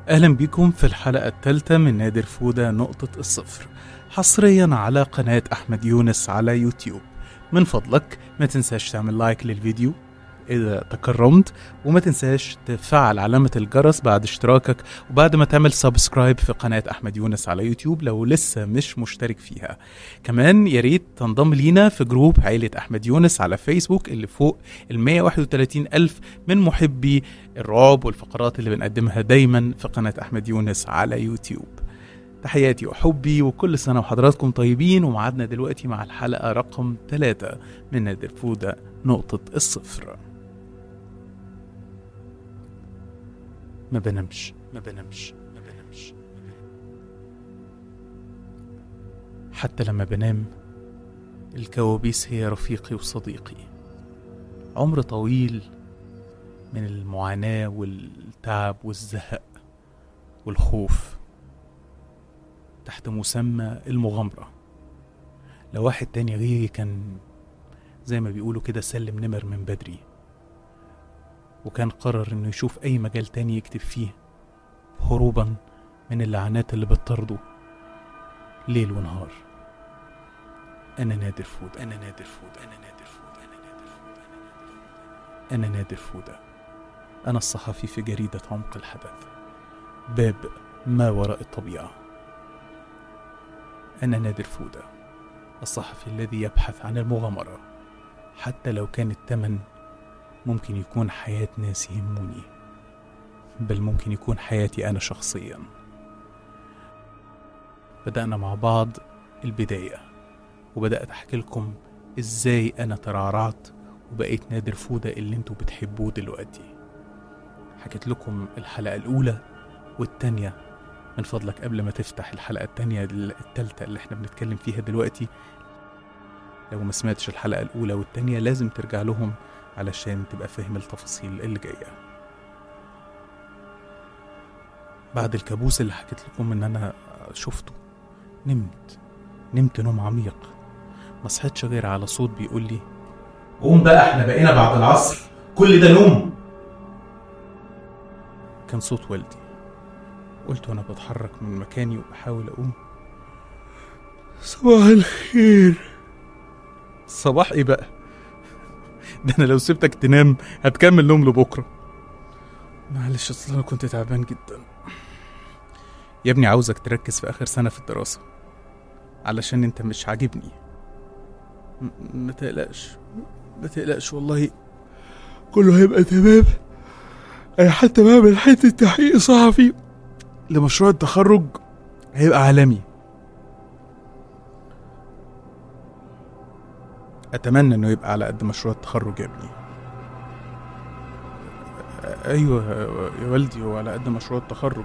أهلا بكم في الحلقة الثالثة من نادر فودة نقطة الصفر حصريا على قناة أحمد يونس على يوتيوب من فضلك ما تنساش تعمل لايك للفيديو إذا تكرمت وما تنساش تفعل علامة الجرس بعد اشتراكك وبعد ما تعمل سبسكرايب في قناة أحمد يونس على يوتيوب لو لسه مش مشترك فيها كمان يا ريت تنضم لينا في جروب عائلة أحمد يونس على فيسبوك اللي فوق ال 131 ألف من محبي الرعب والفقرات اللي بنقدمها دايما في قناة أحمد يونس على يوتيوب تحياتي وحبي وكل سنة وحضراتكم طيبين ومعادنا دلوقتي مع الحلقة رقم 3 من نادر فودة نقطة الصفر ما بنامش ما بنامش ما بنامش حتى لما بنام الكوابيس هي رفيقي وصديقي عمر طويل من المعاناة والتعب والزهق والخوف تحت مسمى المغامرة لو واحد تاني غيري كان زي ما بيقولوا كده سلم نمر من بدري وكان قرر انه يشوف اي مجال تاني يكتب فيه هروبا من اللعنات اللي بتطرده ليل ونهار انا نادر فود انا نادر فود انا نادر فود انا نادر فود انا نادر فودة انا الصحفي في جريدة عمق الحدث باب ما وراء الطبيعة انا نادر فودة الصحفي الذي يبحث عن المغامرة حتى لو كان الثمن ممكن يكون حياة ناس يهموني بل ممكن يكون حياتي أنا شخصيا بدأنا مع بعض البداية وبدأت أحكي لكم إزاي أنا ترعرعت وبقيت نادر فودة اللي انتوا بتحبوه دلوقتي حكيت لكم الحلقة الأولى والتانية من فضلك قبل ما تفتح الحلقة التانية التالتة اللي احنا بنتكلم فيها دلوقتي لو ما سمعتش الحلقة الأولى والتانية لازم ترجع لهم علشان تبقى فاهم التفاصيل اللي جاية بعد الكابوس اللي حكيت لكم ان انا شفته نمت نمت نوم عميق ما صحيتش غير على صوت بيقول لي قوم بقى احنا بقينا بعد العصر كل ده نوم كان صوت والدي قلت وانا بتحرك من مكاني وبحاول اقوم صباح الخير صباح ايه بقى ده انا لو سبتك تنام هتكمل نوم لبكره معلش اصل انا كنت تعبان جدا يا ابني عاوزك تركز في اخر سنه في الدراسه علشان انت مش عاجبني م- ما تقلقش ما تقلقش والله كله هيبقى تمام انا حتى بعمل حته تحقيق صحفي لمشروع التخرج هيبقى عالمي اتمنى انه يبقى على قد مشروع التخرج يا ابني ايوه يا والدي هو على قد مشروع التخرج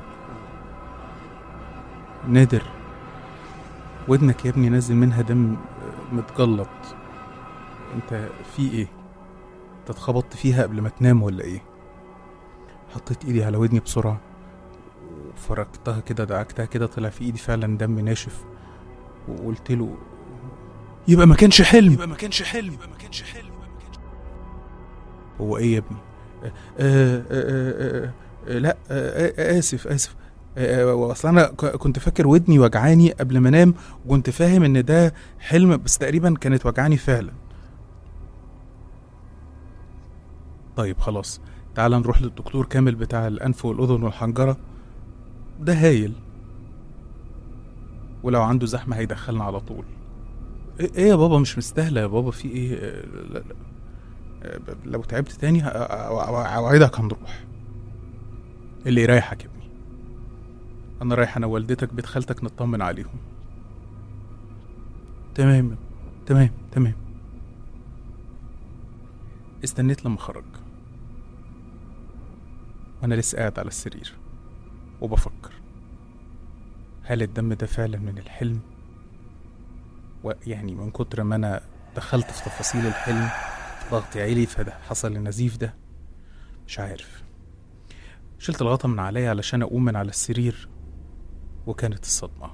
نادر ودنك يا ابني نازل منها دم متجلط انت في ايه انت اتخبطت فيها قبل ما تنام ولا ايه حطيت ايدي على ودني بسرعه وفركتها كده دعكتها كده طلع في ايدي فعلا دم ناشف وقلت له يبقى ما كانش حلم يبقى ما كانش حلم يبقى ما كانش حلم هو ايه يا ابني آه آه آه آه آه لا آه آه اسف اسف آه، آه، اصل انا ك- كنت فاكر ودني وجعاني قبل ما انام وكنت فاهم ان ده حلم بس تقريبا كانت وجعاني فعلا طيب خلاص تعال نروح للدكتور كامل بتاع الانف والاذن والحنجره ده هايل ولو عنده زحمه هيدخلنا على طول ايه إيه يا بابا مش مستاهله يا بابا في ايه آه، لا لا آه، ب- لو تعبت تاني ه- أ- أ- اوعدك هنروح اللي يريحك يا ابني انا رايح انا ووالدتك بيت خالتك نطمن عليهم تمام تمام تمام استنيت لما خرج وانا لسه قاعد على السرير وبفكر هل الدم ده فعلا من الحلم ويعني من كتر ما انا دخلت في تفاصيل الحلم ضغطي عالي فده حصل النزيف ده مش عارف شلت الغطا من عليا علشان اقوم من على السرير وكانت الصدمة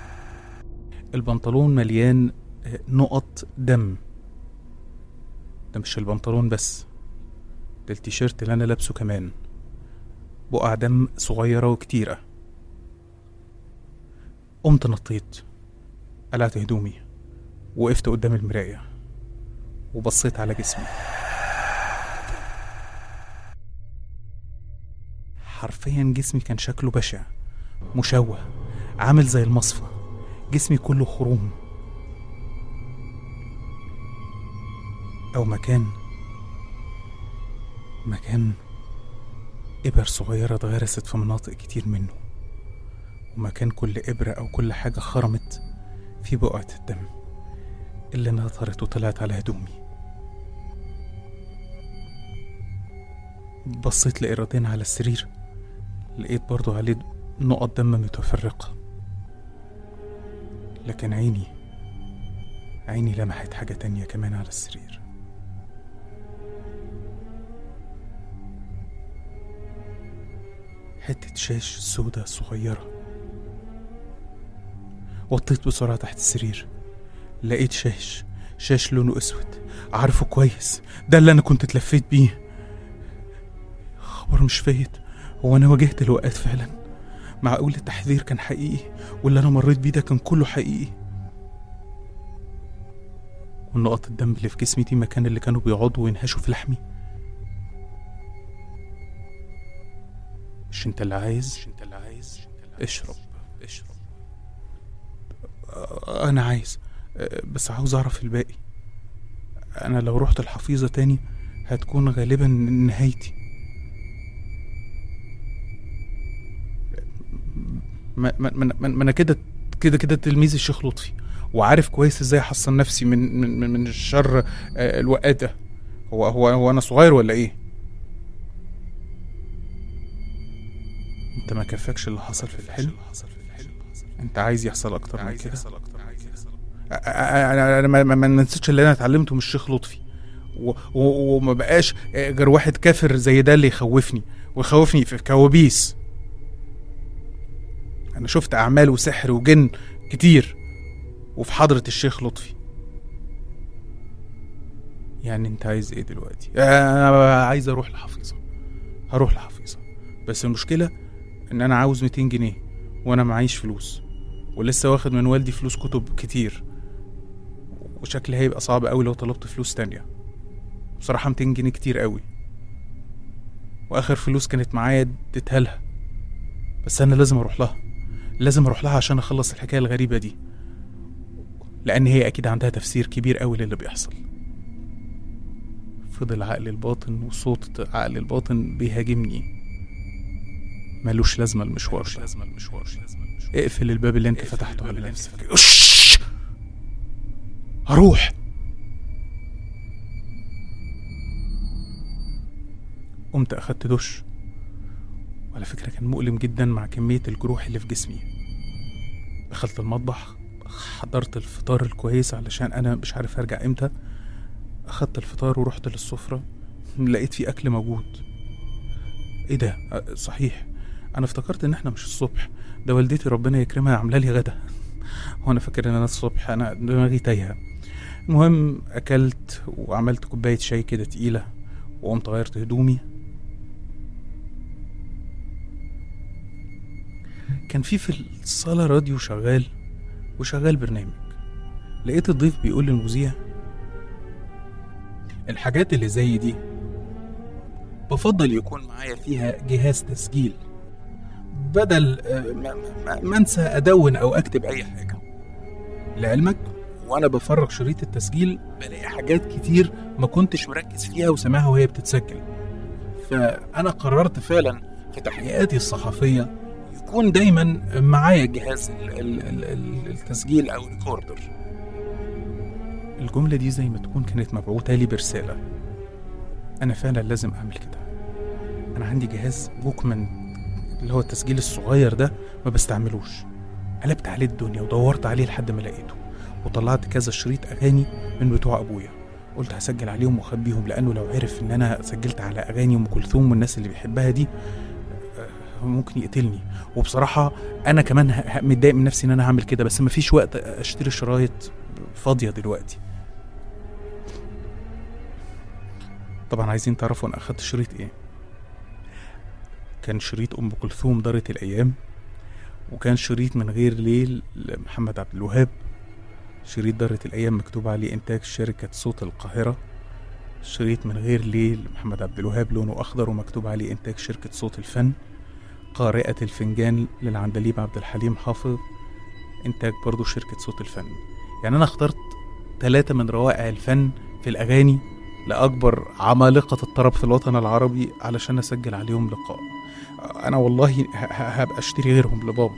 البنطلون مليان نقط دم ده مش البنطلون بس ده التيشيرت اللي انا لابسه كمان بقع دم صغيرة وكتيرة قمت نطيت قلعت هدومي وقفت قدام المراية وبصيت على جسمي حرفيا جسمي كان شكله بشع مشوه عامل زي المصفى جسمي كله خروم أو مكان مكان إبر صغيرة اتغرست في مناطق كتير منه ومكان كل إبرة أو كل حاجة خرمت في بقعة الدم اللي نطرت وطلعت على هدومي بصيت لقيرتين على السرير لقيت برضو عليه نقط دم متفرقة لكن عيني عيني لمحت حاجة تانية كمان على السرير حتة شاش سودة صغيرة وطيت بسرعة تحت السرير لقيت شاش شاش لونه اسود عارفه كويس ده اللي انا كنت اتلفيت بيه خبر مش فايت هو انا واجهت الوقات فعلا معقول التحذير كان حقيقي واللي انا مريت بيه ده كان كله حقيقي والنقط الدم اللي في جسمي دي مكان اللي كانوا بيقعدوا وينهشوا في لحمي مش انت اللي عايز مش انت اللي عايز اشرب اشرب آه، انا عايز آه، بس عاوز اعرف الباقي انا لو رحت الحفيظة تاني هتكون غالبا نهايتي ما ما ما ما- ما انا كده كده كده تلميذ الشيخ لطفي وعارف كويس ازاي احصن نفسي من من من- من الشر آه، الوقات ده هو هو هو انا صغير ولا ايه انت ما كفاكش اللي حصل في الحلم انت عايز يحصل اكتر من كده أ- أ- انا انا ما- ما ما نسيتش اللي انا اتعلمته من الشيخ لطفي و- و- وما بقاش غير واحد كافر زي ده اللي يخوفني ويخوفني في كوابيس انا شفت اعمال وسحر وجن كتير وفي حضرة الشيخ لطفي يعني انت عايز ايه دلوقتي انا عايز اروح الحفيظة هروح الحفيظة بس المشكلة ان انا عاوز 200 جنيه وانا معيش فلوس ولسه واخد من والدي فلوس كتب كتير وشكلي هيبقى صعب قوي لو طلبت فلوس تانية بصراحة 200 جنيه كتير قوي واخر فلوس كانت معايا اديتها لها بس انا لازم اروح لها لازم اروح لها عشان اخلص الحكايه الغريبه دي لان هي اكيد عندها تفسير كبير قوي للي بيحصل فضل عقلي الباطن وصوت عقلي الباطن بيهاجمني ملوش لازمه المشوار ده اقفل الباب اللي انت فتحته على نفسك أش! هروح قمت اخدت دش وعلى فكرة كان مؤلم جدا مع كمية الجروح اللي في جسمي دخلت المطبخ حضرت الفطار الكويس علشان أنا مش عارف هرجع إمتى أخدت الفطار ورحت للسفرة لقيت في أكل موجود إيه ده أه، صحيح أنا افتكرت إن إحنا مش الصبح ده والدتي ربنا يكرمها عاملة لي غدا وأنا فاكر إن أنا الصبح أنا دماغي تايهة المهم أكلت وعملت كوباية شاي كده تقيلة وقمت غيرت هدومي كان في في الصالة راديو شغال وشغال برنامج لقيت الضيف بيقول للمذيع الحاجات اللي زي دي بفضل يكون معايا فيها جهاز تسجيل بدل آه، ما- ما- ما انسى ادون او اكتب اي حاجه لعلمك وانا بفرغ شريط التسجيل بلاقي حاجات كتير ما كنتش مركز فيها وسامعها وهي بتتسجل فانا قررت فعلا في تحقيقاتي الصحفيه يكون دايما معايا جهاز ال- ال- ال- ال- التسجيل او الريكوردر الجملة دي زي ما تكون كانت مبعوثة لي برسالة أنا فعلا لازم أعمل كده أنا عندي جهاز بوكمان اللي هو التسجيل الصغير ده ما بستعملوش قلبت عليه الدنيا ودورت عليه لحد ما لقيته وطلعت كذا شريط أغاني من بتوع أبويا قلت هسجل عليهم واخبيهم لأنه لو عرف إن أنا سجلت على أغاني أم كلثوم والناس اللي بيحبها دي آه، ممكن يقتلني وبصراحة أنا كمان ه- ه- متضايق من نفسي إن أنا هعمل كده بس مفيش وقت أشتري شرايط فاضية دلوقتي طبعا عايزين تعرفوا انا اخدت شريط ايه كان شريط ام كلثوم دارت الايام وكان شريط من غير ليل لمحمد عبد الوهاب شريط دارت الايام مكتوب عليه انتاج شركه صوت القاهره شريط من غير ليل محمد عبد الوهاب لونه اخضر ومكتوب عليه انتاج شركه صوت الفن قارئة الفنجان للعندليب عبد الحليم حافظ إنتاج برضو شركة صوت الفن يعني أنا اخترت ثلاثة من روائع الفن في الأغاني لأكبر عمالقة الطرب في الوطن العربي علشان أسجل عليهم لقاء أنا والله ه- ه- هبقى أشتري غيرهم لبابا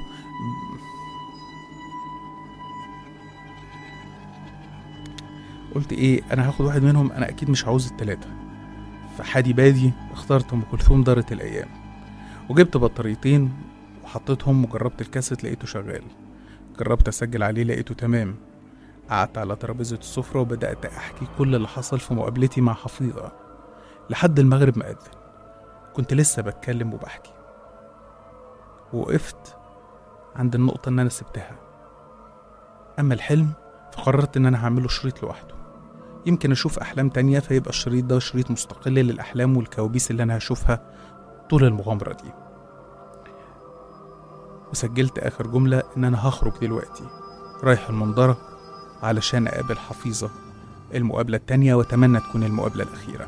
قلت إيه أنا هاخد واحد منهم أنا أكيد مش عاوز التلاتة فحادي بادي اخترت أم كلثوم دارت الأيام وجبت بطاريتين وحطيتهم وجربت الكاسيت لقيته شغال جربت اسجل عليه لقيته تمام قعدت على ترابيزة السفرة وبدأت أحكي كل اللي حصل في مقابلتي مع حفيظة لحد المغرب ما أذن كنت لسه بتكلم وبحكي وقفت عند النقطة إن أنا سبتها أما الحلم فقررت إن أنا هعمله شريط لوحده يمكن أشوف أحلام تانية فيبقى الشريط ده شريط مستقل للأحلام والكوابيس اللي أنا هشوفها طول المغامرة دي وسجلت آخر جملة إن أنا هخرج دلوقتي رايح المنظرة علشان أقابل حفيظة المقابلة التانية وأتمنى تكون المقابلة الأخيرة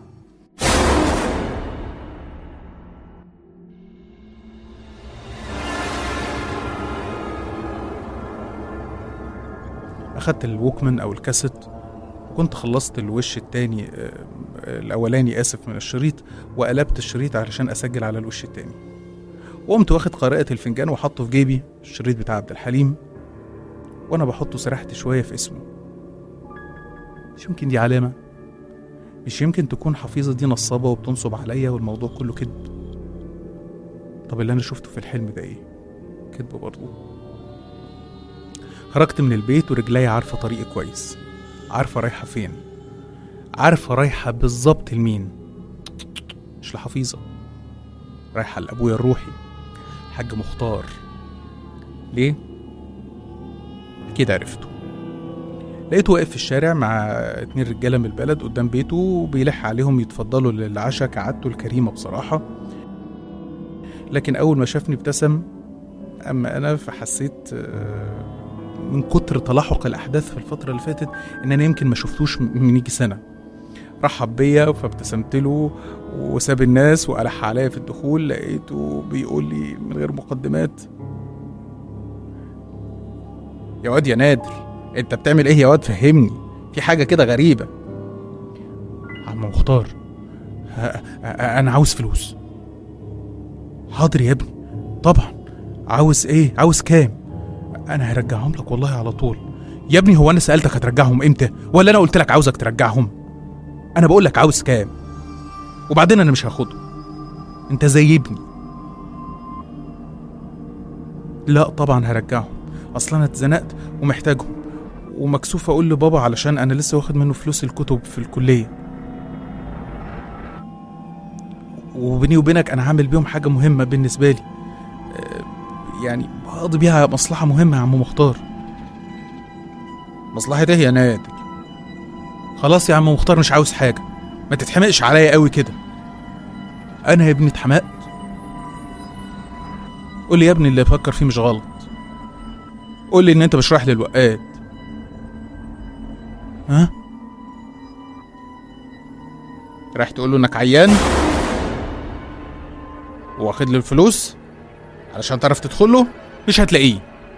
أخدت الووكمان أو الكاسيت وكنت خلصت الوش التاني آه، آه، الأولاني آسف من الشريط وقلبت الشريط علشان أسجل على الوش التاني وقمت واخد قارئة الفنجان وحطه في جيبي الشريط بتاع عبد الحليم وأنا بحطه سرحت شوية في اسمه مش يمكن دي علامة مش يمكن تكون حفيظة دي نصابة وبتنصب عليا والموضوع كله كذب طب اللي أنا شفته في الحلم ده إيه؟ كذب برضه خرجت من البيت ورجلي عارفة طريقي كويس عارفة رايحة فين عارفة رايحة بالظبط لمين مش لحفيظة رايحة لأبويا الروحي الحاج مختار ليه؟ أكيد عرفته لقيته واقف في الشارع مع اتنين رجالة من البلد قدام بيته وبيلح عليهم يتفضلوا للعشاء كعادته الكريمة بصراحة لكن أول ما شافني ابتسم أما أنا فحسيت آه، من كتر تلاحق الأحداث في الفترة اللي فاتت إن أنا يمكن ما شفتوش من يجي سنة رحب بيا فابتسمت له وساب الناس وألح عليا في الدخول لقيته بيقول لي من غير مقدمات يا واد يا نادر انت بتعمل ايه يا واد فهمني في حاجة كده غريبة عم مختار ه- ه- انا عاوز فلوس حاضر يا ابني طبعا عاوز ايه عاوز كام انا هرجعهم لك والله على طول يا ابني هو انا سألتك هترجعهم امتى ولا انا قلت لك عاوزك ترجعهم انا بقول لك عاوز كام وبعدين انا مش هاخده انت زي ابني لا طبعا هرجعهم اصلا انا اتزنقت ومحتاجهم ومكسوف اقول لبابا علشان انا لسه واخد منه فلوس الكتب في الكليه وبيني وبينك انا هعمل بيهم حاجه مهمه بالنسبه لي آه، يعني هقضي بيها مصلحه مهمه يا عم مختار مصلحه ايه يا نادر خلاص يا عم مختار مش عاوز حاجه ما تتحمقش عليا قوي كده انا يا ابني اتحمقت قول لي يا ابني اللي افكر فيه مش غلط قول لي ان انت مش رايح للوقات ها رايح تقول له انك عيان واخد له الفلوس علشان تعرف تدخل له مش هتلاقيه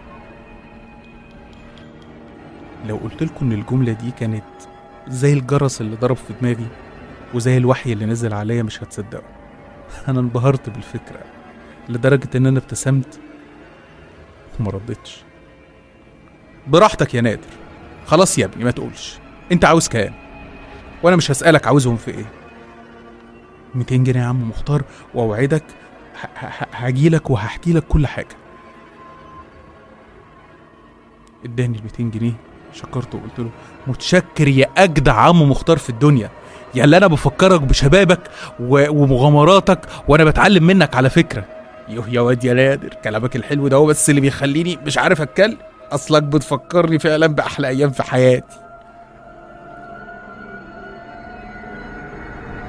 لو قلت لكم ان الجمله دي كانت زي الجرس اللي ضرب في دماغي وزي الوحي اللي نزل عليا مش هتصدقوا انا انبهرت بالفكره لدرجه ان انا ابتسمت وما ردتش براحتك يا نادر خلاص يا ابني ما تقولش انت عاوز كام وانا مش هسألك عاوزهم في ايه 200 جنيه يا عم مختار واوعدك ه- ه- هجيلك وهحكي لك كل حاجه اداني ال 200 جنيه شكرته وقلت له متشكر يا اجدع عم مختار في الدنيا يا اللي انا بفكرك بشبابك و- ومغامراتك وانا بتعلم منك على فكره يوه يا واد يا نادر كلامك الحلو ده هو بس اللي بيخليني مش عارف اتكلم اصلك بتفكرني فعلا باحلى ايام في حياتي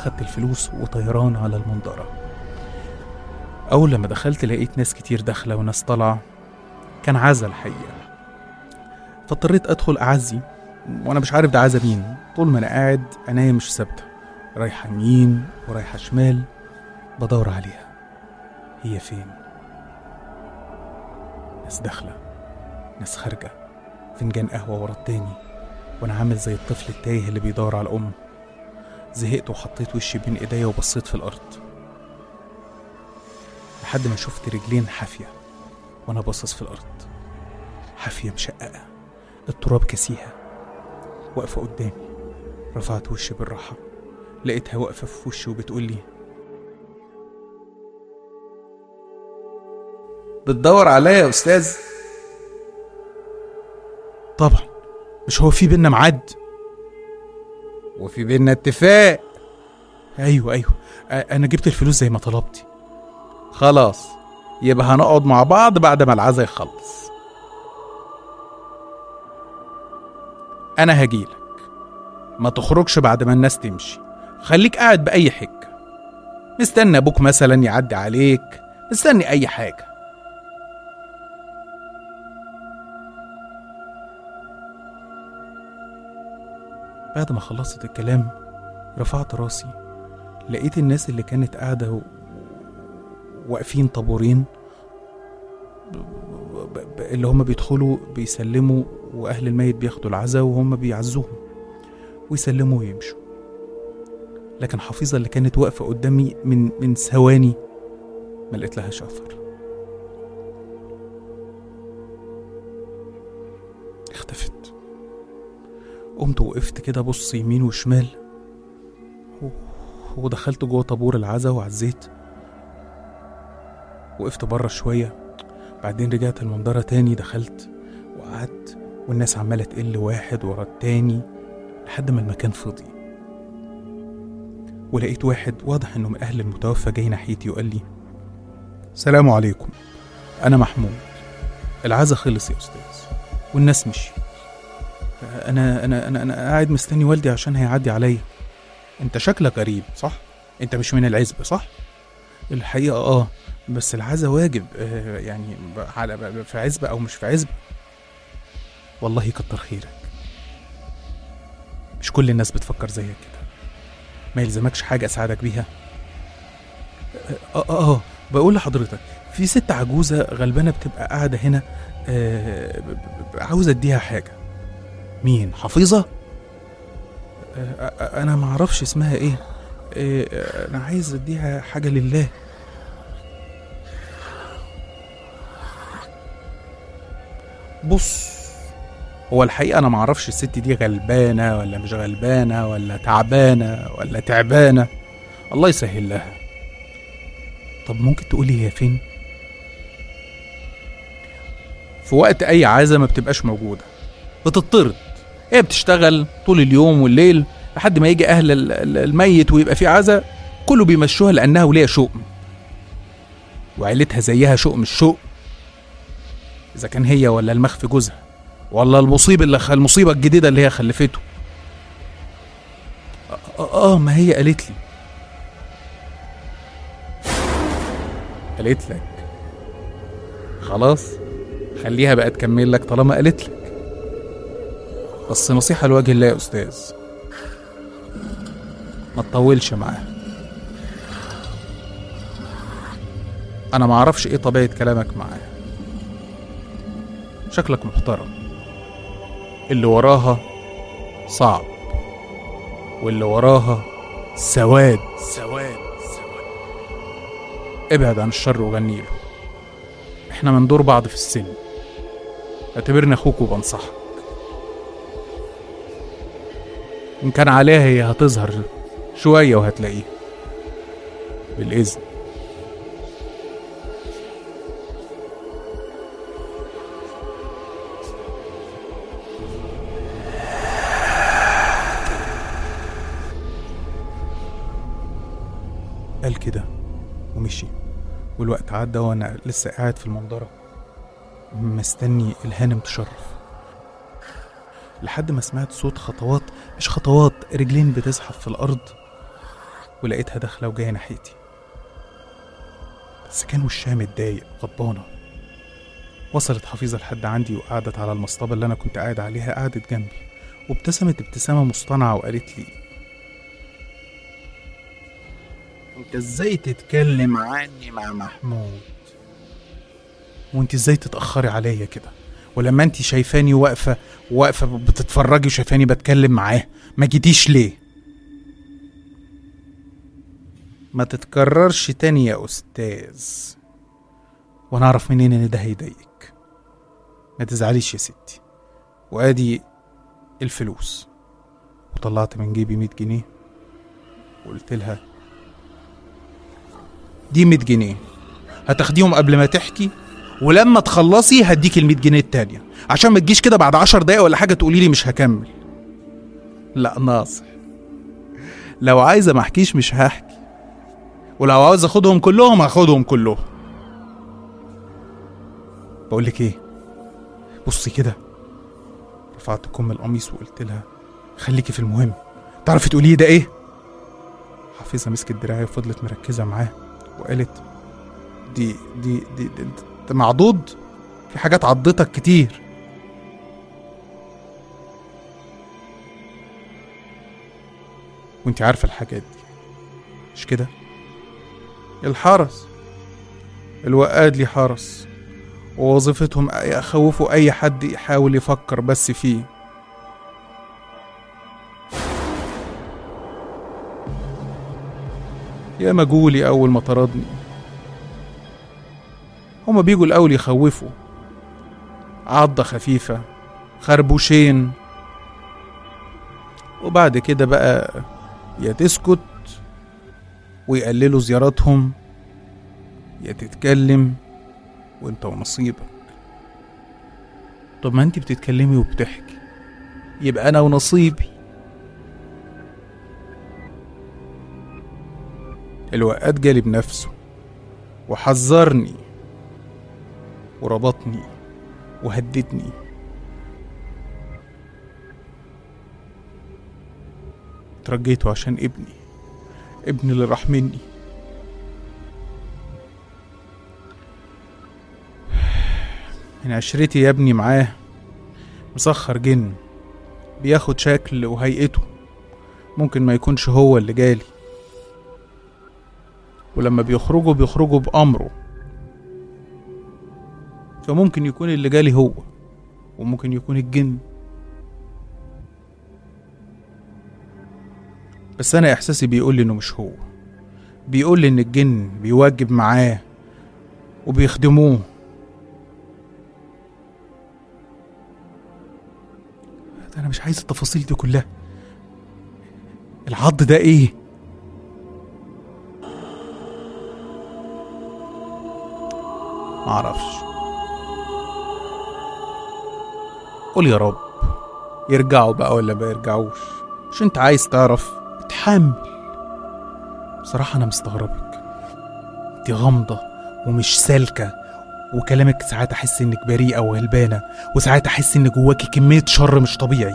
أخدت الفلوس وطيران على المنظرة أول لما دخلت لقيت ناس كتير داخلة وناس طالعة كان عزا الحقيقة فاضطريت أدخل أعزي وأنا مش عارف ده عزا مين طول ما أنا قاعد عينيا مش ثابتة رايحة يمين ورايحة شمال بدور عليها هي فين ناس داخلة ناس خارجة فنجان قهوة ورا التاني وأنا عامل زي الطفل التايه اللي بيدور على أمه زهقت وحطيت وشي بين إيديا وبصيت في الأرض لحد ما شفت رجلين حافية وأنا باصص في الأرض حافية مشققة التراب كسيها واقفة قدامي رفعت وشي بالراحة لقيتها واقفة في وشي وبتقولي بتدور عليا يا استاذ طبعا مش هو في بينا ميعاد وفي بينا اتفاق ايوه ايوه أ- انا جبت الفلوس زي ما طلبتي خلاص يبقى هنقعد مع بعض بعد ما العزا يخلص انا هجيلك ما تخرجش بعد ما الناس تمشي خليك قاعد باي حجه مستني ابوك مثلا يعدي عليك مستني اي حاجه بعد ما خلصت الكلام رفعت راسي لقيت الناس اللي كانت قاعدة و- واقفين طابورين ب- ب- ب- اللي هم بيدخلوا بيسلموا وأهل الميت بياخدوا العزاء وهم بيعزوهم ويسلموا ويمشوا لكن حفيظة اللي كانت واقفة قدامي من من ثواني ما لقيت لهاش أثر اختفت قمت وقفت كده بص يمين وشمال و- ودخلت جوه طابور العزا وعزيت وقفت بره شوية بعدين رجعت المنظرة تاني دخلت وقعدت والناس عمالة تقل واحد ورا التاني لحد ما المكان فضي ولقيت واحد واضح انه من اهل المتوفى جاي ناحيتي وقال لي سلام عليكم انا محمود العزا خلص يا استاذ والناس مشي انا انا انا انا قاعد مستني والدي عشان هيعدي عليا انت شكلك غريب صح انت مش من العزبة صح الحقيقة اه بس العزا واجب آه يعني ب- على ب- في عزبة او مش في عزبة والله كتر خيرك مش كل الناس بتفكر زيك كده ما يلزمكش حاجة اساعدك بيها اه اه, آه بقول لحضرتك في ست عجوزة غلبانة بتبقى قاعدة هنا آه ب- ب- ب- عاوزة اديها حاجة مين حفيظة آه، آه، انا ما اعرفش اسمها ايه آه، آه، انا عايز اديها حاجه لله بص هو الحقيقه انا ما اعرفش الست دي غلبانه ولا مش غلبانه ولا تعبانه ولا تعبانه الله يسهل لها طب ممكن تقولي هي فين في وقت اي عازه ما بتبقاش موجوده بتطرد هي بتشتغل طول اليوم والليل لحد ما يجي اهل ال- ال- الميت ويبقى في عزا كله بيمشوها لانها وليها شؤم وعيلتها زيها شؤم الشؤم اذا كان هي ولا المخفي جوزها ولا المصيب اللي خ... المصيبه الجديده اللي هي خلفته اه, آه ما هي قالت لي قالت لك خلاص خليها بقى تكمل لك طالما قالت لك بس نصيحة لوجه الله يا أستاذ ما تطولش معاها أنا ما أعرفش إيه طبيعة كلامك معاها شكلك محترم اللي وراها صعب واللي وراها سواد سواد سواد ابعد عن الشر وغني له احنا من دور بعض في السن اعتبرني اخوك وبنصحك إن كان عليها هي هتظهر شوية وهتلاقيه بالإذن قال كده ومشي والوقت عدى وأنا لسه قاعد في المنظرة مستني الهانم تشرف لحد ما سمعت صوت خطوات مش خطوات رجلين بتزحف في الأرض ولقيتها داخلة وجاية ناحيتي بس كان وشها متضايق غضبانة وصلت حفيظة لحد عندي وقعدت على المصطبة اللي أنا كنت قاعد عليها قعدت جنبي وابتسمت ابتسامة مصطنعة وقالت لي انت ازاي تتكلم عني مع محمود وانت ازاي تتأخري عليا كده ولما انت شايفاني واقفة واقفة بتتفرجي وشايفاني بتكلم معاه ما جيتيش ليه ما تتكررش تاني يا استاذ وانا اعرف منين ان ده هيضايقك ما تزعليش يا ستي وادي الفلوس وطلعت من جيبي 100 جنيه وقلت لها دي 100 جنيه هتاخديهم قبل ما تحكي ولما تخلصي هديك ال 100 جنيه التانية عشان ما تجيش كده بعد 10 دقايق ولا حاجة تقولي لي مش هكمل لا ناصح لو عايزة ما احكيش مش هحكي ولو عاوز اخدهم كلهم هاخدهم كلهم بقول لك ايه بصي كده رفعت كم القميص وقلت لها خليكي في المهم تعرفي تقولي ده ايه حفيظه مسكت دراعي وفضلت مركزه معاه وقالت دي دي دي, دي انت معضوض في حاجات عضتك كتير وانت عارفه الحاجات دي مش كده الحرس الوقاد لي حرس ووظيفتهم يخوفوا أي حد يحاول يفكر بس فيه يا مجولي أول ما طردني هما بيجوا الأول يخوفوا عضة خفيفة خربوشين وبعد كده بقى يا تسكت ويقللوا زياراتهم يا تتكلم وانت ونصيبك طب ما انت بتتكلمي وبتحكي يبقى انا ونصيبي الوقات جالي بنفسه وحذرني وربطني وهددني ترجيته عشان ابني ابني اللي راح مني من عشرتي يا ابني معاه مسخر جن بياخد شكل وهيئته ممكن ما يكونش هو اللي جالي ولما بيخرجوا بيخرجوا بأمره فممكن يكون اللي جالي هو وممكن يكون الجن بس أنا إحساسي بيقول لي إنه مش هو بيقول لي إن الجن بيواجب معاه وبيخدموه ده أنا مش عايز التفاصيل دي كلها العض ده إيه؟ معرفش قول يا رب يرجعوا بقى ولا ما يرجعوش مش انت عايز تعرف اتحمل بصراحة أنا مستغربك انت غامضة ومش سالكة وكلامك ساعات أحس إنك بريئة وغلبانة وساعات أحس إن جواكي كمية شر مش طبيعي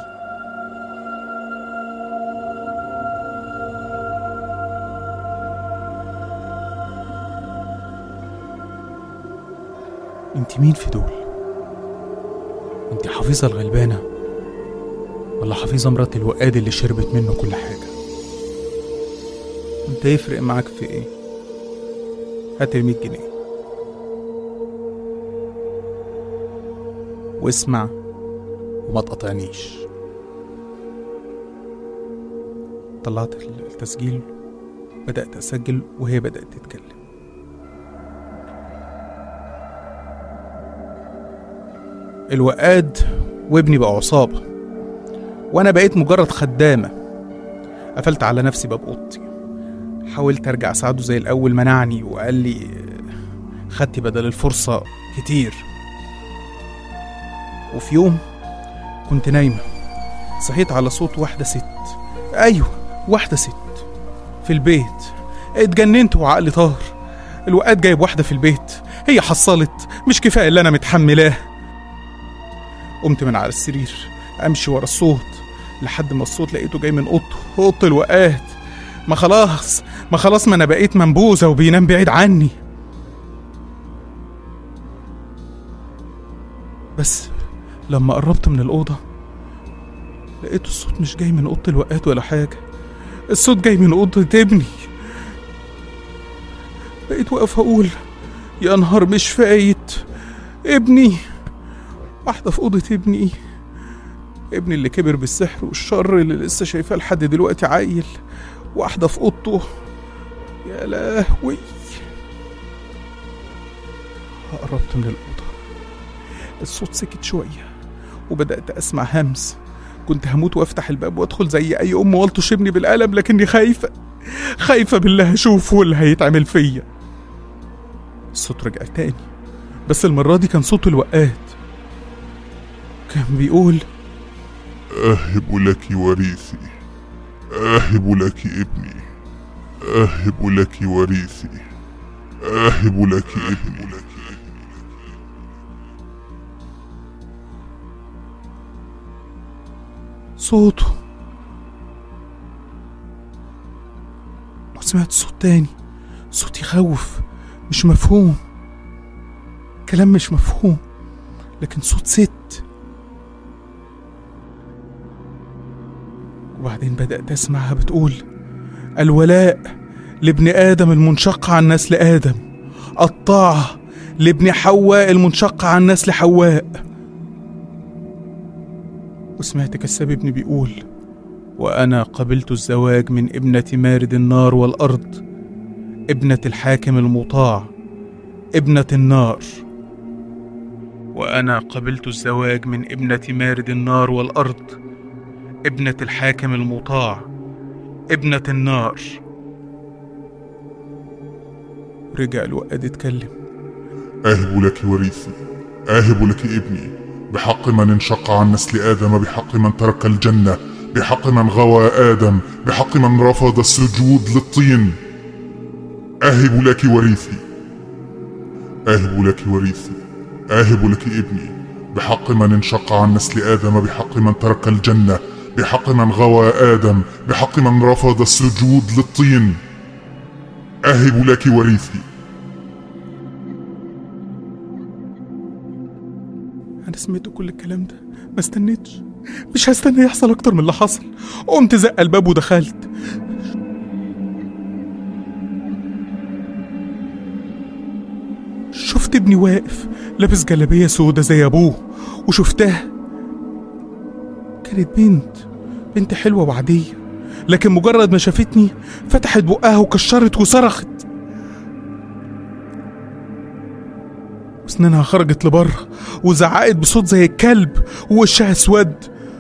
انت مين في دول انت حفيظة الغلبانة ولا حفيظة مرات الوقاد اللي شربت منه كل حاجة انت يفرق معاك في ايه هات المية جنيه واسمع وما تقاطعنيش طلعت التسجيل بدأت أسجل وهي بدأت تتكلم الوقاد وابني بقى عصابة وأنا بقيت مجرد خدامة قفلت على نفسي باب أوضتي حاولت أرجع أساعده زي الأول منعني وقال لي خدتي بدل الفرصة كتير وفي يوم كنت نايمة صحيت على صوت واحدة ست أيوة واحدة ست في البيت اتجننت وعقلي طار الوقات جايب واحدة في البيت هي حصلت مش كفاية اللي أنا متحملاه قمت من على السرير امشي ورا الصوت لحد ما الصوت لقيته جاي من اوضته اوضه الوقات ما خلاص ما خلاص ما انا بقيت منبوذة وبينام بعيد عني بس لما قربت من الأوضة لقيت الصوت مش جاي من أوضة الوقات ولا حاجة الصوت جاي من أوضة ابني بقيت واقف أقول يا نهار مش فايت ابني واحدة في أوضة ابني ابني اللي كبر بالسحر والشر اللي لسه شايفاه لحد دلوقتي عيل واحدة في أوضته يا لهوي قربت من الأوضة الصوت سكت شوية وبدأت أسمع همس كنت هموت وافتح الباب وادخل زي أي أم والطش ابني بالقلم لكني خايفة خايفة بالله هشوفه واللي هيتعمل فيا الصوت رجع تاني بس المرة دي كان صوت الوقات كان بيقول أهب لك وريثي أهب لك ابني أهب لك وريثي أهب لك ابني صوته وسمعت صوت تاني صوت يخوف مش مفهوم كلام مش مفهوم لكن صوت ست وبعدين بدأت أسمعها بتقول الولاء لابن آدم المنشق عن نسل آدم الطاعة لابن حواء المنشق عن نسل حواء وسمعت كساب ابني بيقول وأنا قبلت الزواج من ابنة مارد النار والأرض ابنة الحاكم المطاع ابنة النار وأنا قبلت الزواج من ابنة مارد النار والأرض ابنة الحاكم المطاع ابنة النار رجع الوقاد اتكلم أهب لك وريثي أهب لك ابني بحق من انشق عن نسل آدم بحق من ترك الجنة بحق من غوى آدم بحق من رفض السجود للطين أهب لك وريثي أهب لك وريثي أهب لك ابني بحق من انشق عن نسل آدم بحق من ترك الجنة بحق من غوى آدم بحق من رفض السجود للطين أهب لك وريثي أنا سمعت كل الكلام ده ما استنيتش مش هستنى يحصل أكتر من اللي حصل قمت زق الباب ودخلت شفت ابني واقف لابس جلابية سودة زي أبوه وشفتها كانت بنت بنت حلوة وعادية لكن مجرد ما شافتني فتحت بقها وكشرت وصرخت واسنانها خرجت لبره وزعقت بصوت زي الكلب ووشها اسود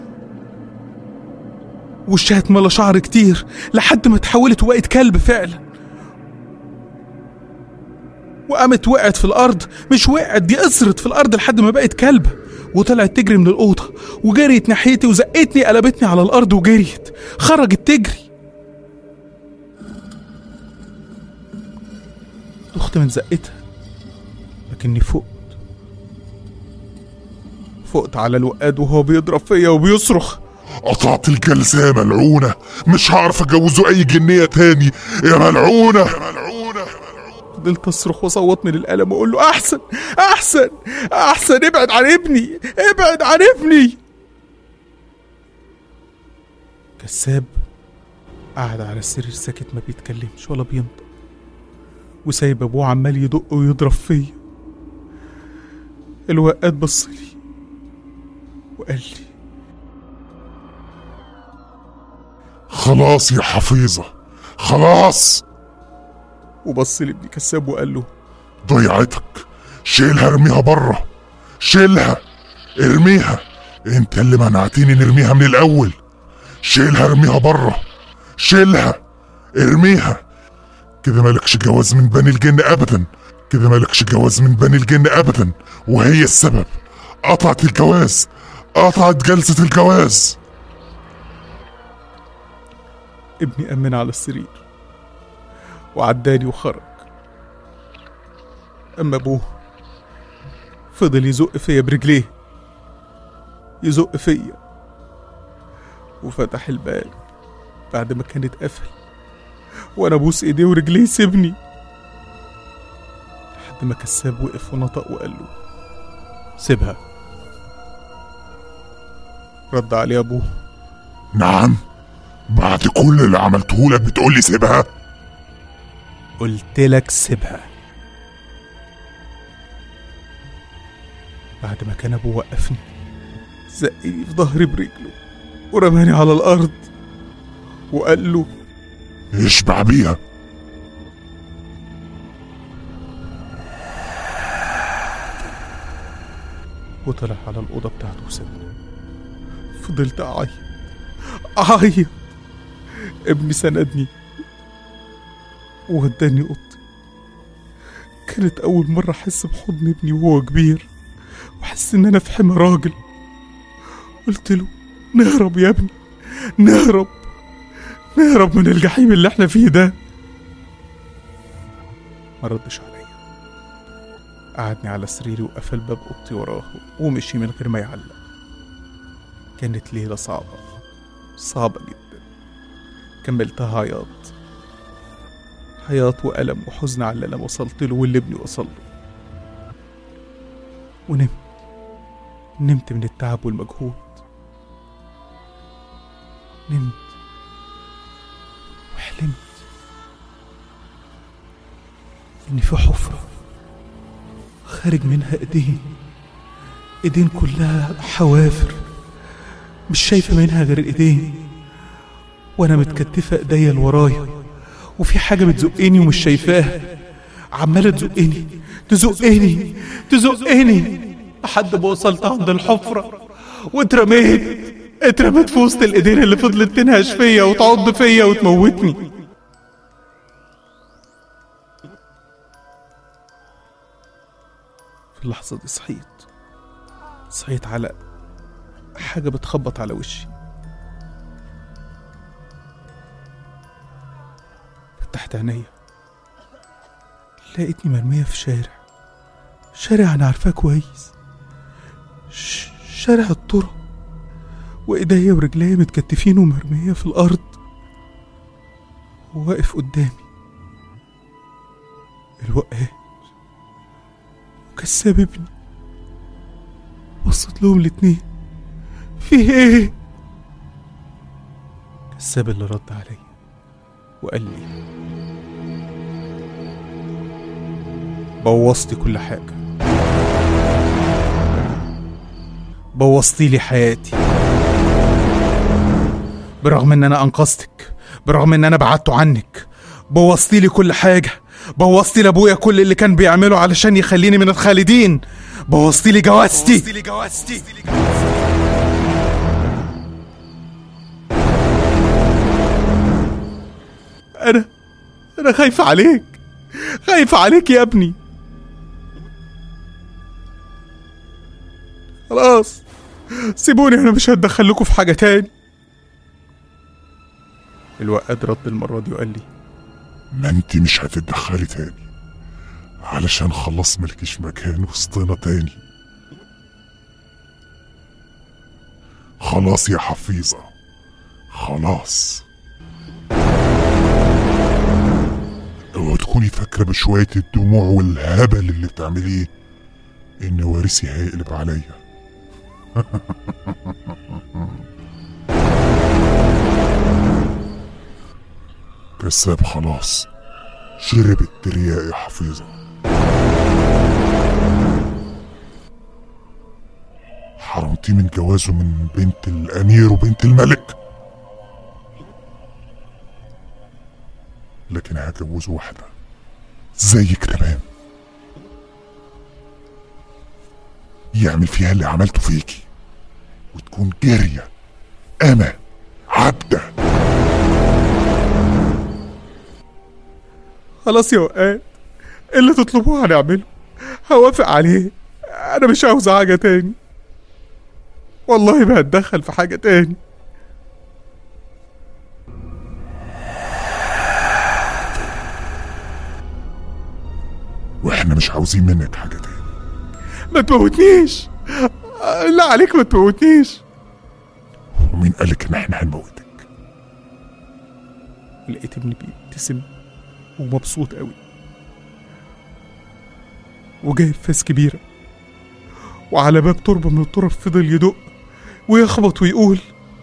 وشها اتملى شعر كتير لحد ما اتحولت وبقت كلب فعلا وقامت وقعت في الارض مش وقعت دي قصرت في الارض لحد ما بقت كلبه وطلعت تجري من الاوضه وجريت ناحيتي وزقتني قلبتني على الارض وجريت خرجت تجري دخت من زقتها لكني فقت فقت على الوقاد وهو بيضرب فيا وبيصرخ قطعت الجلسة يا ملعونة مش هعرف اجوزه اي جنية تاني يا ملعونة يا ملعونة فضلت اصرخ واصوت من الالم واقول له احسن احسن احسن ابعد عن ابني ابعد عن ابني كساب قاعد على السرير ساكت ما بيتكلمش ولا بينطق وسايب ابوه عمال يدق ويضرب فيا الوقاد بص لي وقال لي خلاص يا حفيظة خلاص وبص لابني كساب وقال له ضيعتك شيلها ارميها بره شيلها ارميها انت اللي منعتني نرميها من الاول شيلها ارميها بره شيلها ارميها كده مالكش جواز من بني الجن ابدا كده مالكش جواز من بني الجن ابدا وهي السبب قطعت الجواز قطعت جلسة الجواز ابني أمن على السرير وعداني وخرج أما أبوه فضل يزق فيا برجليه يزق فيا وفتح الباب بعد ما كان اتقفل وانا ابوس ايديه ورجليه يسيبني لحد ما كساب وقف ونطق وقال له سيبها رد عليه ابوه نعم بعد كل اللي عملته لك بتقول لي سيبها قلت لك سيبها بعد ما كان ابوه وقفني زقني في ظهري برجله ورماني على الارض وقال له اشبع بيها وطلع على الأوضة بتاعته وسابني فضلت أعيط أعيط ابني سندني ووداني أوضتي كانت أول مرة أحس بحضن ابني وهو كبير وأحس إن أنا في حمى راجل قلت له نهرب يا ابني نهرب نهرب من الجحيم اللي احنا فيه ده ما ردش عليا قعدني على سريري وقفل باب اوضتي وراه ومشي من غير ما يعلق كانت ليلة صعبة صعبة جدا كملتها عياط عياط وألم وحزن على اللي أنا وصلت له واللي ابني وصل له ونمت نمت من التعب والمجهود نمت وحلمت إن في حفرة خارج منها ايدين ايدين كلها حوافر مش شايفة منها غير الايدين وانا متكتفة ايديا لورايا وفي حاجة بتزقني ومش شايفاها عمالة تزقني تزقني تزقني لحد ما وصلت عند الحفرة واترميت اترميت في وسط الايدين اللي فضلت تنهش فيا وتعض فيا وتموتني في اللحظة دي صحيت صحيت على حاجة بتخبط على وشي فتحت عينيا لقيتني مرمية في شارع شارع أنا عارفاه كويس ش... شارع الطرق وإيديا ورجليا متكتفين ومرمية في الأرض وواقف قدامي الوقات وكساب ابني بصيت لهم الاتنين في ايه كساب اللي رد عليا وقال لي بوظتي كل حاجة بوظتي لي حياتي برغم ان انا انقذتك برغم ان انا بعدته عنك بوظتي لي كل حاجة بوظتي لابويا كل اللي كان بيعمله علشان يخليني من الخالدين بوظتي لي جوازتي انا انا خايفة عليك خايفة عليك يا ابني خلاص سيبوني انا مش هتدخل لكم في حاجة تاني الوقاد رد المرة دي وقال لي ما انت مش هتتدخلي تاني علشان خلاص ملكش مكان وسطنا تاني خلاص يا حفيظة خلاص اوعى تكوني فاكرة بشوية الدموع والهبل اللي بتعمليه ان وارثي هيقلب عليا كساب خلاص شرب الترياق يا حفيظة حرمتيه من جوازه من بنت الأمير وبنت الملك لكن هجوز واحدة زيك تمام يعمل فيها اللي عملته فيكي وتكون جارية أما عبدة خلاص يا وقاد اللي تطلبوه هنعمله هوافق عليه انا مش عاوز حاجة تاني والله ما هتدخل في حاجة تاني واحنا مش عاوزين منك حاجة تاني ما تموتنيش لا عليك ما تموتنيش ومين قالك ان احنا هنموتك لقيت ابني بيبتسم ومبسوط قوي وجايب فاس كبيرة وعلى باب تربة من التراب فضل يدق ويخبط ويقول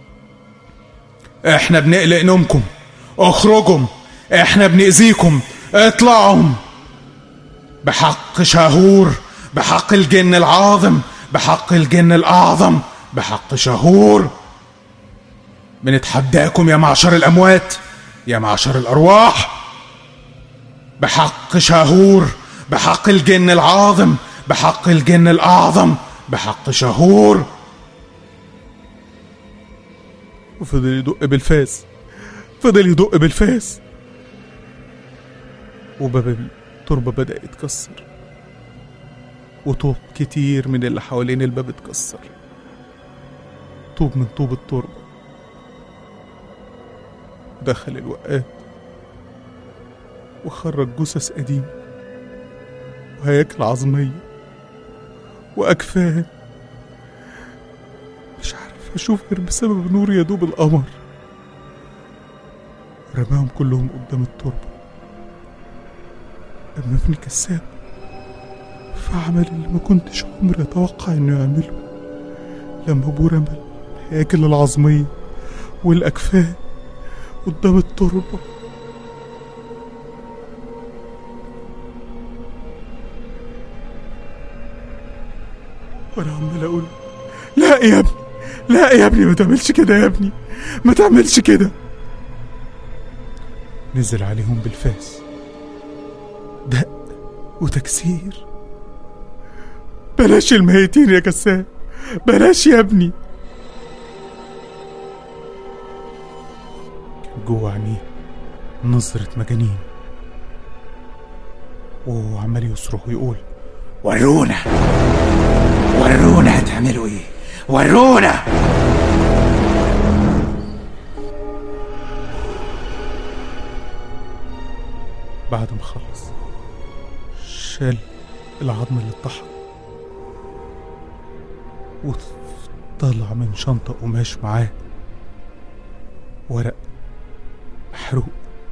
احنا بنقلق نومكم اخرجوا احنا بنأذيكم اطلعوا بحق شهور بحق الجن العاظم بحق الجن الأعظم بحق شهور بنتحداكم يا معشر الأموات يا معشر الأرواح بحق شهور بحق الجن العاظم بحق الجن الأعظم بحق شهور وفضل يدق بالفاس فضل يدق بالفاس وباب التربة بدأ يتكسر وطوب كتير من اللي حوالين الباب اتكسر طوب من طوب التربة دخل الوقات وخرج جثث قديمة وهياكل عظمية وأكفان مش عارف أشوف غير بسبب نور يدوب القمر رماهم كلهم قدام التربة أما ابن كساب فعمل اللي ما كنتش عمري أتوقع إنه يعمله لما أبوه رمى الهياكل العظمية والأكفان قدام التربة وأنا عمال أقول لا يا ابني لا يا ابني ما تعملش كده يا ابني ما تعملش كده نزل عليهم بالفاس دق وتكسير بلاش الميتين يا كساب بلاش يا ابني كان جوه عينيه نظرة مجانين وهو عمال يصرخ ويقول ورونا ورونا هتعملوا ايه ورونا بعد ما خلص شال العظم اللي اتطحن وطلع من شنطة قماش معاه ورق محروق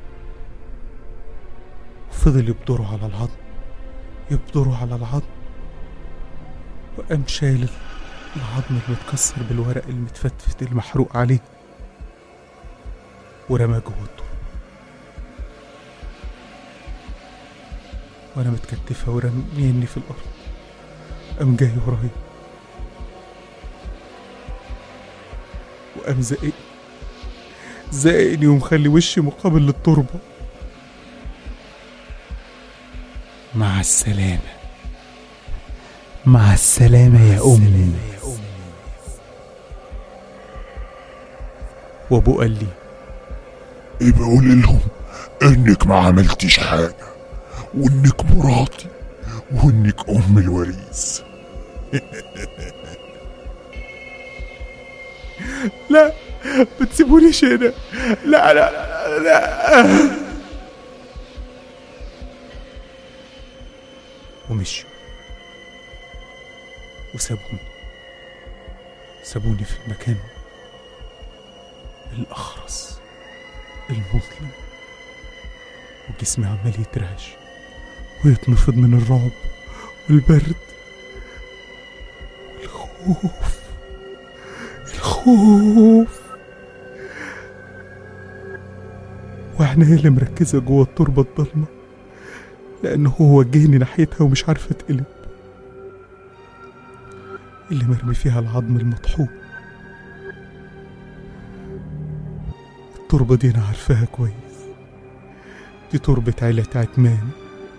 وفضل يبدره على العظم يبدره على العظم وقام شايل العظم المتكسر بالورق المتفتفت المحروق عليه ورماه جوه التراب وانا متكتفة ورميني في الارض قام جاي ورايا وقام زقني زقني ومخلي وشي مقابل للتربة مع السلامة مع السلامة يا أمي وأبوه قال لي يبقى قول لهم انك ما عملتش حاجة وانك مراتي وانك ام الوريث لا ما تسيبونيش هنا لا لا لا, لا. ومشوا وسابوني سابوني في المكان الأخرس المظلم وجسمي عمال يترعش ويتنفض من الرعب والبرد والخوف الخوف وعينيا اللي مركزة جوه التربة الضلمة لأنه هو وجهني ناحيتها ومش عارفة اتقلب اللي مرمي فيها العظم المطحون التربة دي أنا عارفاها كويس دي تربة عيلة عتمان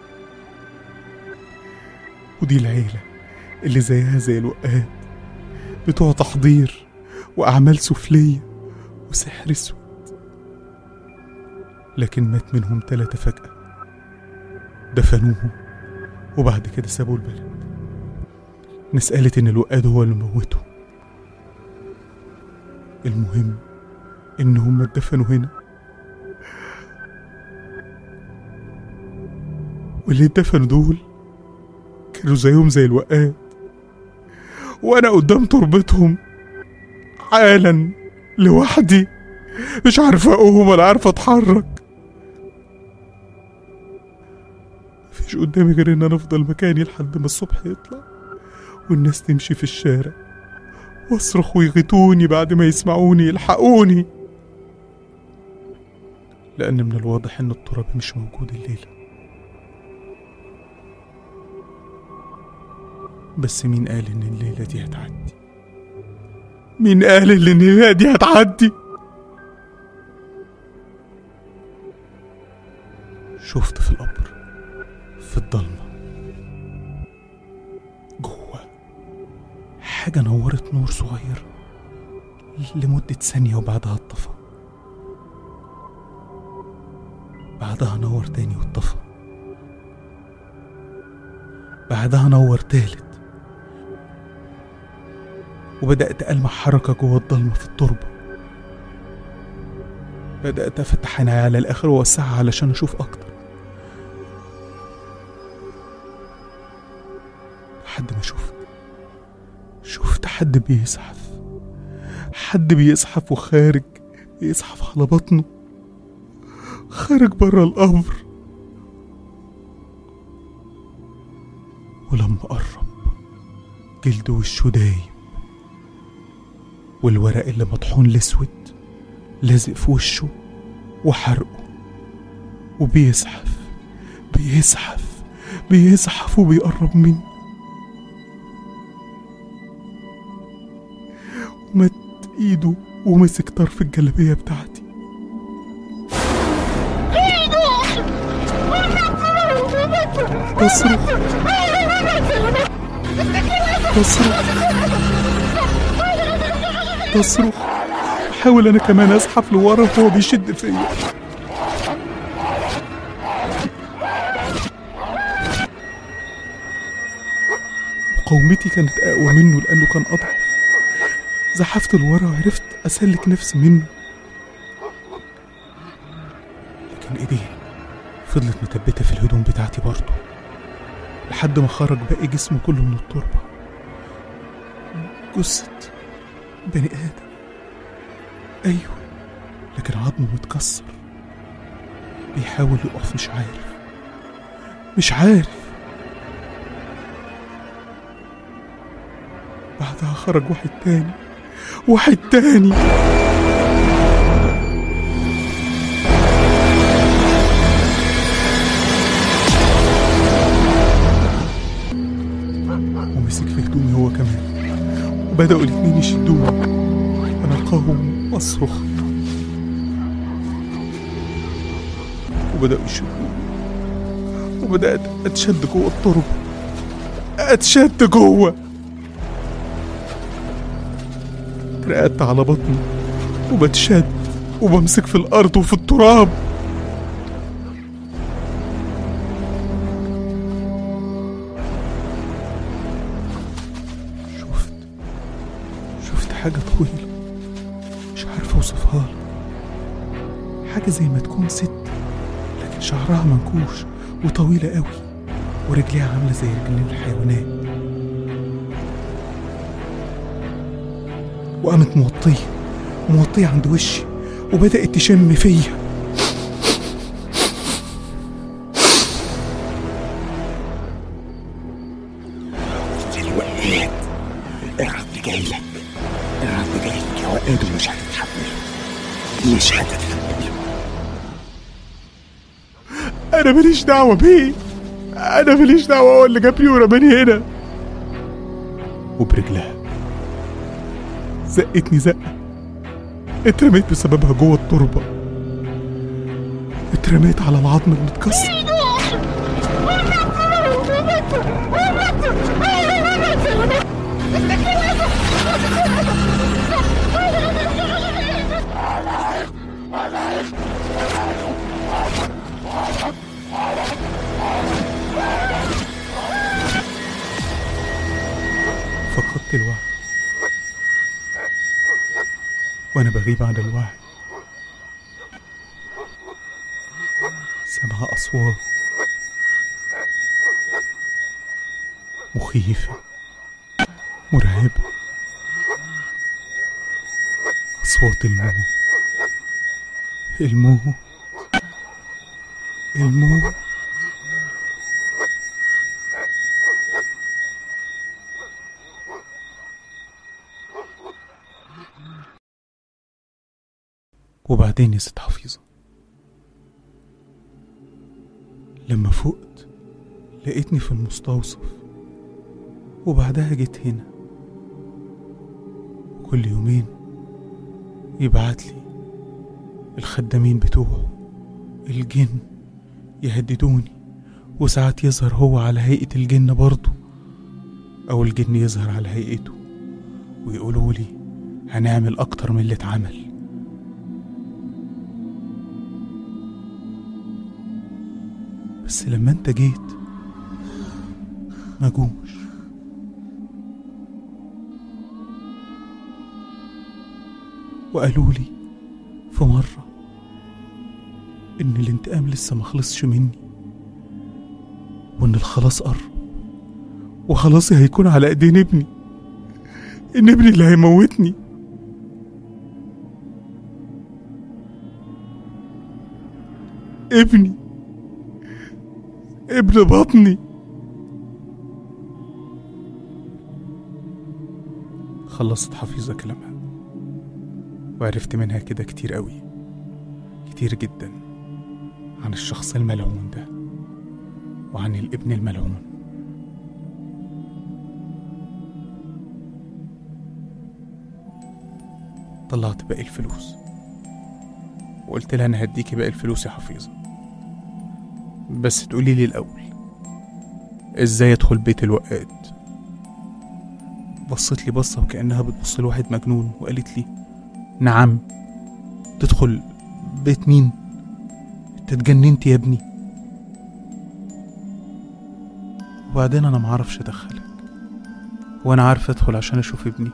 ودي العيلة اللي زيها زي الوقات بتوع تحضير وأعمال سفلية وسحر أسود لكن مات منهم تلاتة فجأة دفنوهم وبعد كده سابوا البلد ناس قالت إن الوقاد هو اللي موته المهم إن هم اتدفنوا هنا واللي اتدفنوا دول كانوا زيهم زي الوقاد وأنا قدام تربتهم حالا لوحدي مش عارف أقوم ولا عارف أتحرك مفيش قدامي غير ان انا افضل مكاني لحد ما الصبح يطلع والناس تمشي في الشارع واصرخ ويغيتوني بعد ما يسمعوني يلحقوني لأن من الواضح إن التراب مش موجود الليلة بس مين قال إن الليلة دي هتعدي مين قال إن الليلة دي هتعدي شفت في القبر في الضلمة جوه حاجة نورت نور صغير لمدة ثانية وبعدها اتطفى بعدها نور تاني واتطفى بعدها نور تالت وبدأت ألمح حركة جوه الضلمة في التربة بدأت أفتح عيني على الآخر وأوسعها علشان أشوف أكتر لحد ما شفت شفت حد بيزحف حد بيزحف وخارج بيزحف على بطنه خارج بره القبر ولما قرب جلد وشه دايب والورق اللي مطحون الاسود لازق في وشه وحرقه وبيزحف بيزحف بيزحف وبيقرب مني ومد ايده ومسك طرف الجلابيه بتاعتي تصرخ تصرخ تصرخ حاول انا كمان ازحف لورا وهو بيشد فيا مقاومتي كانت اقوى منه لانه كان اضعف زحفت لورا وعرفت اسلك نفسي منه لكن ايديه فضلت مثبته في الهدوم بتاعتي برضه لحد ما خرج باقي جسمه كله من التربه جثه بني ادم ايوه لكن عظمه متكسر بيحاول يقف مش عارف مش عارف بعدها خرج واحد تاني واحد تاني ومسك في هدومي هو كمان وبدأوا الاتنين يشدوني أنا أقاوم وأصرخ وبدأوا يشدوني وبدأت أتشد جوه التربة أتشد جوه اترقدت على بطني وبتشد وبمسك في الأرض وفي التراب شفت شفت حاجة طويلة مش عارف أوصفها لك حاجة زي ما تكون ست لكن شعرها منكوش وطويلة قوي ورجليها عاملة زي رجلين الحيوانات وقامت موطية موطية عند وشي وبدأت تشم فيا الوقات الرد جاي لك الرد جاي لك يا وقاد ومش هتتحمل مش هتتحمل أنا ماليش دعوة بيه أنا ماليش دعوة هو اللي جابني ورماني هنا وبرجلها زقتني زقة اترميت بسببها جوه التربة اترميت على العظم المتكسر فقدت الوعي وأنا بغيب عن الوعي سمع أصوات مخيفة مرعبة أصوات الموت الموت الموت وبعدين يا ست حفيظة لما فقت لقيتني في المستوصف وبعدها جيت هنا كل يومين يبعت لي الخدامين بتوعه الجن يهددوني وساعات يظهر هو على هيئة الجن برضه أو الجن يظهر على هيئته ويقولوا لي هنعمل أكتر من اللي اتعمل بس لما انت جيت ما جوش وقالوا لي في مرة إن الانتقام لسه ما خلصش مني وإن الخلاص قرب وخلاصي هيكون على إيدين ابني إن ابني اللي هيموتني ابني ابن بطني خلصت حفيظة كلامها وعرفت منها كده كتير قوي كتير جدا عن الشخص الملعون ده وعن الابن الملعون طلعت باقي الفلوس وقلت لها انا هديكي باقي الفلوس يا حفيظة بس تقولي لي الاول ازاي ادخل بيت الوقاد بصت لي بصة وكأنها بتبص لواحد مجنون وقالت لي نعم تدخل بيت مين انت اتجننت يا ابني وبعدين انا معرفش ادخلك وانا عارف ادخل عشان اشوف ابني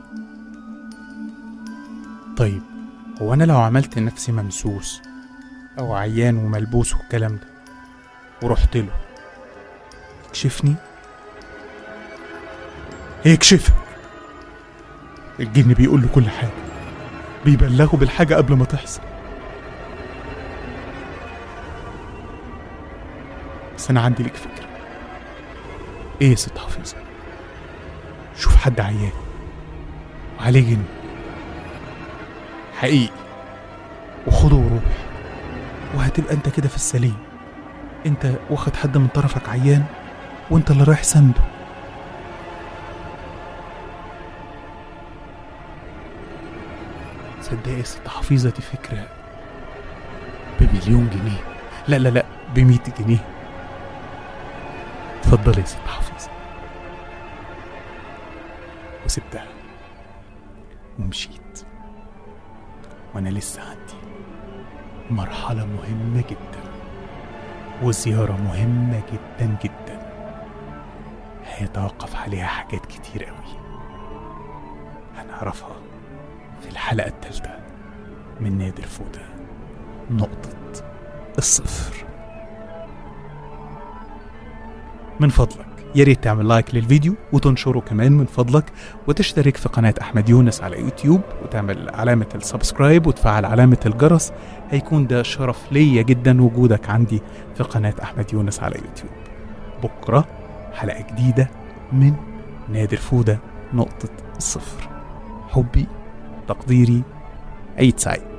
طيب هو انا لو عملت نفسي ممسوس او عيان وملبوس والكلام ده ورحت له يكشفني يكشفك الجن بيقول له كل حاجه بيبلغوا بالحاجه قبل ما تحصل بس انا عندي لك فكره ايه يا ست حفيظه شوف حد عيان وعليه جن حقيقي وخده وروح وهتبقى انت كده في السليم انت واخد حد من طرفك عيان وانت اللي رايح سنده صدقني يا ست حفيظة دي فكرة بمليون جنيه لا لا لا بمية جنيه اتفضلي يا ست حفيظة وسبتها ومشيت وانا لسه عندي مرحلة مهمة جدا وزيارة مهمة جدا جدا هيتوقف عليها حاجات كتير قوي هنعرفها في الحلقة التالتة من نادي الفودة نقطة الصفر من فضلك يا ريت تعمل لايك للفيديو وتنشره كمان من فضلك وتشترك في قناة أحمد يونس على يوتيوب وتعمل علامة السبسكرايب وتفعل علامة الجرس هيكون ده شرف ليا جدا وجودك عندي في قناة أحمد يونس على يوتيوب بكرة حلقة جديدة من نادي الفودة نقطة الصفر حبي تقديري عيد سعيد